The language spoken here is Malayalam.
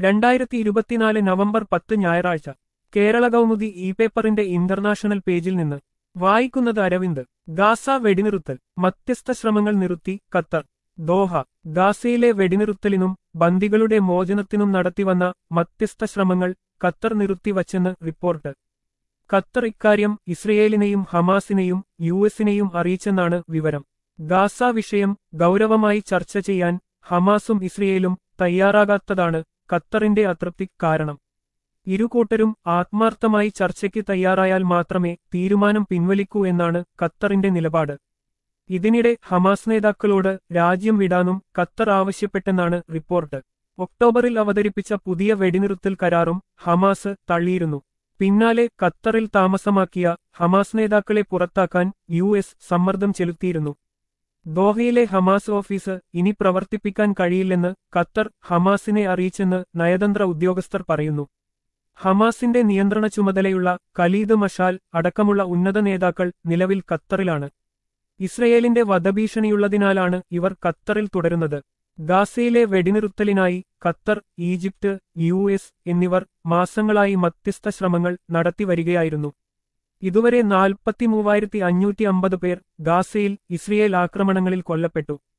രണ്ടായിരത്തി ഇരുപത്തിനാല് നവംബർ പത്ത് ഞായറാഴ്ച കേരള കൗമുദി ഇ പേപ്പറിന്റെ ഇന്റർനാഷണൽ പേജിൽ നിന്ന് വായിക്കുന്നത് അരവിന്ദ് ഗാസ വെടിനിറുത്തൽ മധ്യസ്ഥ ശ്രമങ്ങൾ നിർത്തി ഖത്തർ ദോഹ ഗാസയിലെ വെടിനിറുത്തലിനും ബന്ദികളുടെ മോചനത്തിനും നടത്തിവന്ന മധ്യസ്ഥ ശ്രമങ്ങൾ ഖത്തർ നിർത്തിവച്ചെന്ന് റിപ്പോർട്ട് ഖത്തർ ഇക്കാര്യം ഇസ്രയേലിനെയും ഹമാസിനെയും യു എസിനെയും അറിയിച്ചെന്നാണ് വിവരം ഗാസ വിഷയം ഗൗരവമായി ചർച്ച ചെയ്യാൻ ഹമാസും ഇസ്രയേലും തയ്യാറാകാത്തതാണ് ഖത്തറിന്റെ അതൃപ്തി കാരണം ഇരുകൂട്ടരും ആത്മാർത്ഥമായി ചർച്ചയ്ക്ക് തയ്യാറായാൽ മാത്രമേ തീരുമാനം പിൻവലിക്കൂ എന്നാണ് ഖത്തറിന്റെ നിലപാട് ഇതിനിടെ ഹമാസ് നേതാക്കളോട് രാജ്യം വിടാനും ഖത്തർ ആവശ്യപ്പെട്ടെന്നാണ് റിപ്പോർട്ട് ഒക്ടോബറിൽ അവതരിപ്പിച്ച പുതിയ വെടിനിർത്തൽ കരാറും ഹമാസ് തള്ളിയിരുന്നു പിന്നാലെ ഖത്തറിൽ താമസമാക്കിയ ഹമാസ് നേതാക്കളെ പുറത്താക്കാൻ യു എസ് സമ്മർദ്ദം ചെലുത്തിയിരുന്നു ദോഹയിലെ ഹമാസ് ഓഫീസ് ഇനി പ്രവർത്തിപ്പിക്കാൻ കഴിയില്ലെന്ന് ഖത്തർ ഹമാസിനെ അറിയിച്ചെന്ന് നയതന്ത്ര ഉദ്യോഗസ്ഥർ പറയുന്നു ഹമാസിന്റെ നിയന്ത്രണ ചുമതലയുള്ള ഖലീദ് മഷാൽ അടക്കമുള്ള ഉന്നത നേതാക്കൾ നിലവിൽ ഖത്തറിലാണ് ഇസ്രയേലിന്റെ വധഭീഷണിയുള്ളതിനാലാണ് ഇവർ ഖത്തറിൽ തുടരുന്നത് ഗാസയിലെ വെടിനിറുത്തലിനായി ഖത്തർ ഈജിപ്ത് യു എസ് എന്നിവർ മാസങ്ങളായി മധ്യസ്ഥ ശ്രമങ്ങൾ നടത്തിവരികയായിരുന്നു ഇതുവരെ നാൽപ്പത്തിമൂവായിരത്തി അഞ്ഞൂറ്റി അമ്പത് പേർ ഗാസയിൽ ഇസ്രയേൽ ആക്രമണങ്ങളിൽ കൊല്ലപ്പെട്ടു